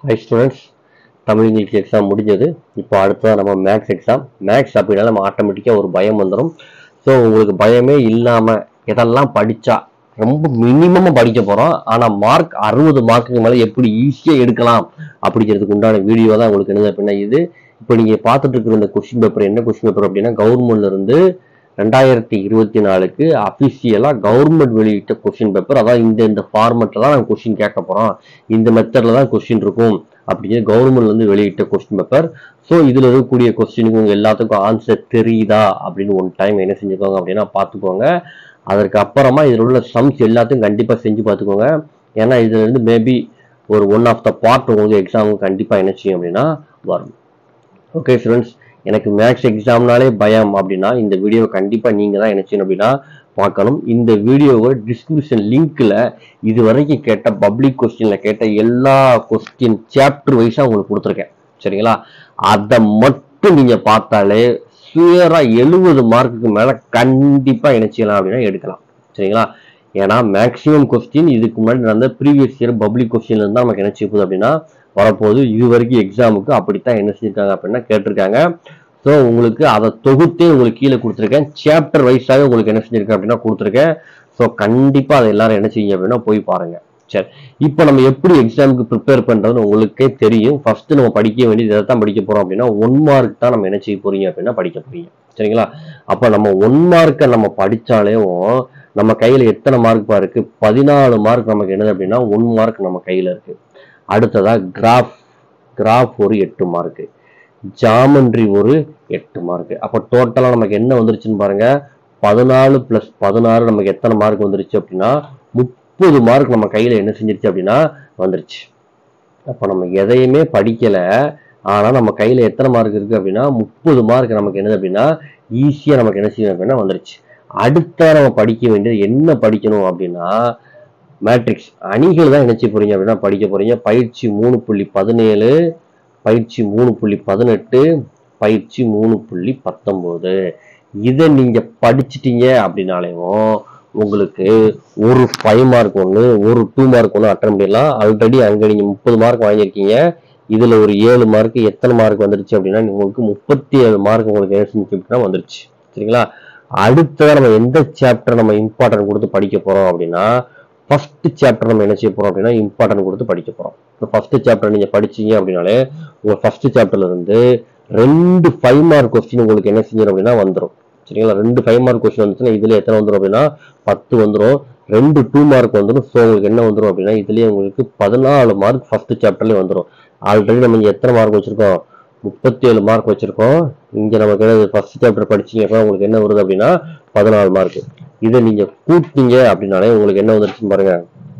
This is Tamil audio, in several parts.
high students Tamil English exam முடிஞ்சது இப்போ அடுத்ததான் நம்ம மேக்ஸ் எக்ஸாம் மேக்ஸ் அப்படின்னா நம்ம ஆட்டோமேட்டிக்காக ஒரு பயம் வந்துடும் ஸோ உங்களுக்கு பயமே இல்லாமல் எதெல்லாம் படித்தா ரொம்ப மினிமமாக படிக்க போகிறோம் ஆனால் மார்க் அறுபது மார்க்குக்கு மேலே எப்படி ஈஸியாக எடுக்கலாம் அப்படிங்கிறதுக்கு உண்டான வீடியோ தான் உங்களுக்கு என்னது அப்படின்னா இது இப்போ நீங்கள் பார்த்துட்டு இருக்கிற இந்த கொஸ்டின் பேப்பர் என்ன கொஸ்டின் பேப்பர் அப்படின்னா கவர்மெண்ட்ல இருந்து ரெண்டாயிரத்தி இருபத்தி நாலுக்கு அஃபிஷியலாக கவர்மெண்ட் வெளியிட்ட கொஸ்டின் பேப்பர் அதான் இந்த இந்த ஃபார்மெட்டில் தான் நாங்கள் கொஸ்டின் கேட்க போகிறோம் இந்த மெத்தடில் தான் கொஸ்டின் இருக்கும் அப்படிங்கிறது கவர்மெண்ட்லேருந்து வெளியிட்ட கொஸ்டின் பேப்பர் ஸோ இதில் இருக்கக்கூடிய கொஸ்டினுக்கு உங்கள் எல்லாத்துக்கும் ஆன்சர் தெரியுதா அப்படின்னு ஒன் டைம் என்ன செஞ்சுக்கோங்க அப்படின்னா பார்த்துக்கோங்க அதற்கு அப்புறமா இதில் உள்ள சம்ஸ் எல்லாத்தையும் கண்டிப்பாக செஞ்சு பார்த்துக்கோங்க ஏன்னா இதுல இருந்து மேபி ஒரு ஒன் ஆஃப் த பார்ட் உங்களுக்கு எக்ஸாமுக்கு கண்டிப்பாக என்ன செய்யும் அப்படின்னா வரும் ஓகே ஸ்டூடெண்ட்ஸ் எனக்கு மேக்ஸ் எக்ஸாம்னாலே பயம் அப்படின்னா இந்த வீடியோ கண்டிப்பாக நீங்கள் தான் என்ன செய்யணும் அப்படின்னா பார்க்கணும் இந்த வீடியோவோட டிஸ்கிரிப்ஷன் லிங்க்ல இது வரைக்கும் கேட்ட பப்ளிக் கொஸ்டின்ல கேட்ட எல்லா கொஸ்டின் சாப்டர் வைஸாக உங்களுக்கு கொடுத்துருக்கேன் சரிங்களா அதை மட்டும் நீங்கள் பார்த்தாலே சுயராக எழுபது மார்க்குக்கு மேலே கண்டிப்பாக என்ன செய்யலாம் அப்படின்னா எடுக்கலாம் சரிங்களா ஏன்னா மேக்ஸிமம் கொஸ்டின் இதுக்கு முன்னாடி நடந்த ப்ரீவியஸ் இயர் பப்ளிக் கொஸ்டின்ல இருந்தால் நமக்கு என்ன செய்ய போகுது அப்படின்னா வரப்போகுது இது வரைக்கும் எக்ஸாமுக்கு அப்படித்தான் என்ன செஞ்சிருக்காங்க அப்படின்னா கேட்டிருக்காங்க ஸோ உங்களுக்கு அதை தொகுத்தே உங்களுக்கு கீழே கொடுத்துருக்கேன் சாப்டர் வைஸாகவே உங்களுக்கு என்ன செஞ்சிருக்கேன் அப்படின்னா கொடுத்துருக்கேன் ஸோ கண்டிப்பாக அதை எல்லாரும் என்ன செய்யுங்க அப்படின்னா போய் பாருங்க சரி இப்போ நம்ம எப்படி எக்ஸாமுக்கு ப்ரிப்பேர் பண்ணுறதுன்னு உங்களுக்கே தெரியும் ஃபர்ஸ்ட் நம்ம படிக்க வேண்டியது எதை தான் படிக்க போகிறோம் அப்படின்னா ஒன் மார்க் தான் நம்ம என்ன செய்ய போறீங்க அப்படின்னா படிக்க போறீங்க சரிங்களா அப்போ நம்ம ஒன் மார்க்கை நம்ம படித்தாலேயும் நம்ம கையில் எத்தனை மார்க் இருக்கு பதினாலு மார்க் நமக்கு என்னது அப்படின்னா ஒன் மார்க் நம்ம கையில் இருக்கு அடுத்ததா கிராஃப் கிராஃப் ஒரு எட்டு மார்க்கு ஜாமண்ட்ரி ஒரு எட்டு மார்க் அப்போ டோட்டலாக நமக்கு என்ன வந்துருச்சுன்னு பாருங்க பதினாலு ப்ளஸ் பதினாறு நமக்கு எத்தனை மார்க் வந்துருச்சு அப்படின்னா முப்பது மார்க் நம்ம கையில் என்ன செஞ்சிருச்சு அப்படின்னா வந்துருச்சு அப்போ நம்ம எதையுமே படிக்கலை ஆனால் நம்ம கையில் எத்தனை மார்க் இருக்குது அப்படின்னா முப்பது மார்க் நமக்கு என்னது அப்படின்னா ஈஸியாக நமக்கு என்ன செய்யணும் அப்படின்னா வந்துருச்சு அடுத்த நம்ம படிக்க வேண்டியது என்ன படிக்கணும் அப்படின்னா மேட்ரிக்ஸ் அணிகள் தான் என்ன செய்ய போறீங்க அப்படின்னா படிக்க போறீங்க பயிற்சி மூணு புள்ளி பதினேழு பயிற்சி மூணு புள்ளி பதினெட்டு பயிற்சி மூணு புள்ளி பத்தொம்போது இதை நீங்க படிச்சிட்டீங்க அப்படின்னாலேயும் உங்களுக்கு ஒரு ஃபைவ் மார்க் ஒன்று ஒரு டூ மார்க் ஒன்று அட்டன் பண்ணிடலாம் ஆல்ரெடி அங்கே நீங்கள் முப்பது மார்க் வாங்கியிருக்கீங்க இதில் ஒரு ஏழு மார்க் எத்தனை மார்க் வந்துருச்சு அப்படின்னா உங்களுக்கு முப்பத்தி ஏழு மார்க் உங்களுக்கு என்ன செஞ்சு அப்படின்னா வந்துருச்சு சரிங்களா அடுத்ததாக நம்ம எந்த சாப்டர் நம்ம இம்பார்ட்டன்ட் கொடுத்து படிக்க போகிறோம் அப்படின்னா ஃபர்ஸ்ட் சாப்டர் நம்ம என்ன செய்ய போறோம் அப்படின்னா இம்பார்ட்டன்ட் கொடுத்து படிக்க போறோம் இப்போ ஃபர்ஸ்ட் சாப்டர் நீங்க படிச்சீங்க அப்படின்னாலே உங்க ஃபர்ஸ்ட் சாப்டர்ல இருந்து ரெண்டு ஃபைவ் மார்க் கொஸ்டின் உங்களுக்கு என்ன செஞ்சிடும் அப்படின்னா வந்துடும் சரிங்களா ரெண்டு ஃபைவ் மார்க் கொஸ்டின் வந்துச்சுன்னா இதுல எத்தனை வந்துடும் அப்படின்னா பத்து வந்துடும் ரெண்டு டூ மார்க் வந்துடும் ஸோ உங்களுக்கு என்ன வந்துடும் அப்படின்னா இதுலயே உங்களுக்கு பதினாலு மார்க் ஃபர்ஸ்ட் சாப்டர்லேயே வந்துடும் ஆல்ரெடி நம்ம இங்க எத்தனை மார்க் வச்சிருக்கோம் முப்பத்தி ஏழு மார்க் வச்சிருக்கோம் இங்க நமக்கு என்ன ஃபர்ஸ்ட் சாப்டர் படிச்சீங்க அப்படின்னா உங்களுக்கு என்ன வருது அப்படின்னா பதினாலு மார்க் இதை நீங்க கூட்டினீங்க அப்படின்னாலே உங்களுக்கு என்ன வந்துருச்சுன்னு பாருங்க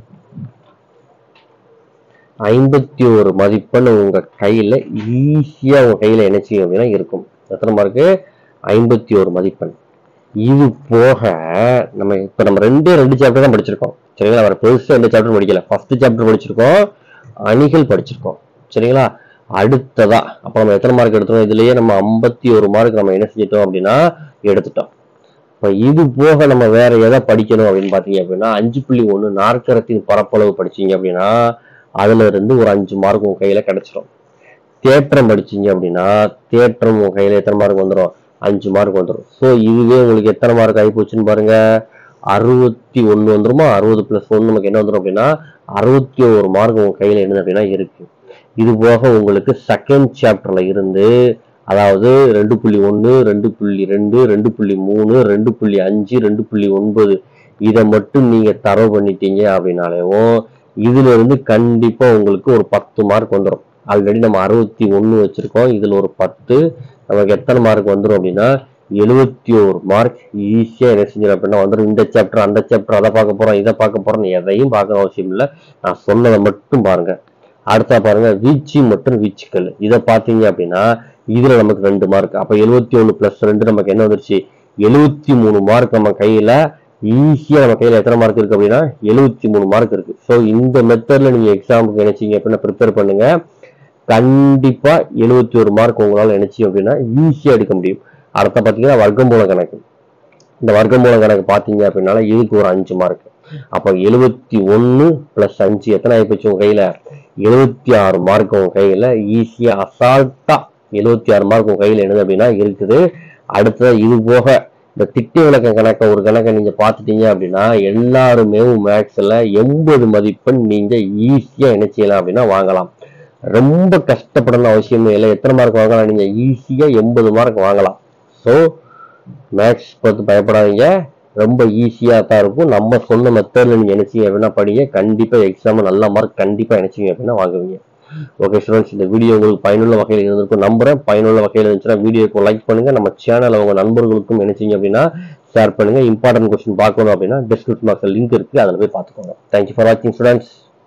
ஐம்பத்தி ஒரு மதிப்பெண் உங்க கையில ஈஸியா உங்க கையில என்ன செய்யும் அப்படின்னா இருக்கும் எத்தனை மார்க்கு ஐம்பத்தி ஒரு மதிப்பெண் இது போக நம்ம இப்ப நம்ம ரெண்டே ரெண்டு சாப்டர் தான் படிச்சிருக்கோம் சரிங்களா வேற பெருசா ரெண்டு சாப்டர் படிக்கல ஃபர்ஸ்ட் சாப்டர் படிச்சிருக்கோம் அணிகள் படிச்சிருக்கோம் சரிங்களா அடுத்ததா அப்ப நம்ம எத்தனை மார்க் எடுத்தோம் இதுலயே நம்ம ஐம்பத்தி ஒரு மார்க் நம்ம என்ன செஞ்சிட்டோம் அப்படின்னா எடுத்துட்டோம் இப்போ இது போக நம்ம வேற எதை படிக்கணும் அப்படின்னு பார்த்தீங்க அப்படின்னா அஞ்சு புள்ளி ஒன்று நாற்கரத்தின் பரப்பளவு படிச்சீங்க அப்படின்னா அதுல இருந்து ஒரு அஞ்சு மார்க் உங்க கையில கிடைச்சிரும் தேற்றம் படிச்சீங்க அப்படின்னா தேற்றம் உங்க கையில எத்தனை மார்க் வந்துடும் அஞ்சு மார்க் வந்துடும் ஸோ இதுவே உங்களுக்கு எத்தனை மார்க் ஆகி போச்சுன்னு பாருங்க அறுபத்தி ஒன்று வந்துருமா அறுபது பிளஸ் ஒன்று நமக்கு என்ன வந்துடும் அப்படின்னா அறுபத்தி ஒரு மார்க் உங்க கையில என்னது அப்படின்னா இருக்கு இது போக உங்களுக்கு செகண்ட் சாப்டர்ல இருந்து அதாவது ரெண்டு புள்ளி ஒன்று ரெண்டு புள்ளி ரெண்டு ரெண்டு புள்ளி மூணு ரெண்டு புள்ளி அஞ்சு ரெண்டு புள்ளி ஒன்பது இதை மட்டும் நீங்க தரவு பண்ணிட்டீங்க அப்படின்னாலேவும் இதுல இருந்து கண்டிப்பா உங்களுக்கு ஒரு பத்து மார்க் வந்துடும் ஆல்ரெடி நம்ம அறுபத்தி ஒன்று வச்சிருக்கோம் இதுல ஒரு பத்து நமக்கு எத்தனை மார்க் வந்துடும் அப்படின்னா எழுபத்தி ஒரு மார்க் ஈஸியா என்ன செஞ்சிடும் அப்படின்னா வந்துடும் இந்த சாப்டர் அந்த சாப்டர் அதை பார்க்க போறோம் இதை பார்க்க போறோம் எதையும் பார்க்கணும் அவசியம் இல்லை நான் சொன்னதை மட்டும் பாருங்க அடுத்தா பாருங்க வீச்சு மற்றும் வீச்சுக்கள் இதை பார்த்தீங்க அப்படின்னா இதுல நமக்கு ரெண்டு மார்க் அப்ப எழுபத்தி ஒண்ணு பிளஸ் ரெண்டு நமக்கு என்ன வந்துருச்சு எழுபத்தி மூணு மார்க் நம்ம கையில ஈஸியா நம்ம கையில எத்தனை மார்க் இருக்கு அப்படின்னா எழுபத்தி மூணு மார்க் இருக்கு ஸோ இந்த மெத்தட்ல நீங்க எக்ஸாமுக்கு நினைச்சீங்க அப்படின்னா ப்ரிப்பேர் பண்ணுங்க கண்டிப்பா எழுபத்தி ஒரு மார்க் உங்களால நினைச்சீங்க அப்படின்னா ஈஸியா எடுக்க முடியும் அடுத்த பாத்தீங்கன்னா வர்க்கமூல கணக்கு இந்த வர்க்கமூல கணக்கு பாத்தீங்க அப்படின்னால இதுக்கு ஒரு அஞ்சு மார்க் அப்போ எழுபத்தி ஒன்று ப்ளஸ் அஞ்சு எத்தனை ஆகி போச்சு உங்க கையில எழுபத்தி ஆறு மார்க் உங்க கையில ஈஸியா அசால்ட்டா எழுபத்தி ஆறு மார்க் உங்க கையில என்னது அப்படின்னா இருக்குது அடுத்தது இது போக இந்த திட்ட விளக்க கணக்கை ஒரு கணக்கை நீங்க பார்த்துட்டீங்க அப்படின்னா எல்லாருமே மேக்ஸ்ல எண்பது மதிப்பெண் நீங்க ஈஸியா என்ன செய்யலாம் அப்படின்னா வாங்கலாம் ரொம்ப கஷ்டப்படணும் அவசியமே இல்லை எத்தனை மார்க் வாங்கலாம் நீங்க ஈஸியா எண்பது மார்க் வாங்கலாம் ஸோ மேக்ஸ் பார்த்து பயப்படாதீங்க ரொம்ப ஈஸியா தான் இருக்கும் நம்ம சொன்ன மெத்தட்ல நீங்க நினைச்சீங்க அப்படின்னா படிங்க கண்டிப்பா எக்ஸாம் நல்ல மார்க் கண்டிப்பா நினைச்சீங்க அப்படின்னா வாங்குவீங்க ஓகே ஸ்டூடெண்ட்ஸ் இந்த வீடியோ உங்களுக்கு பயனுள்ள வகையில் இருந்திருக்கும் நம்புறேன் பயனுள்ள வகையில் இருந்துச்சுன்னா வீடியோக்கு லைக் பண்ணுங்க நம்ம சேனல் உங்க நண்பர்களுக்கும் நினைச்சீங்க அப்படின்னா ஷேர் பண்ணுங்க இம்பார்ட்டன்ட் கொஸ்டின் பார்க்கணும் அப்படின்னா டிஸ்கிரிப்ஷன் பாக்ஸ்ல லிங்க் இருக்கு அதில் போய் பார்த்துக்கோங்க தேங்க்யூ ஃபார் வாட்சிங் ஸ்டூடெண்ட்ஸ்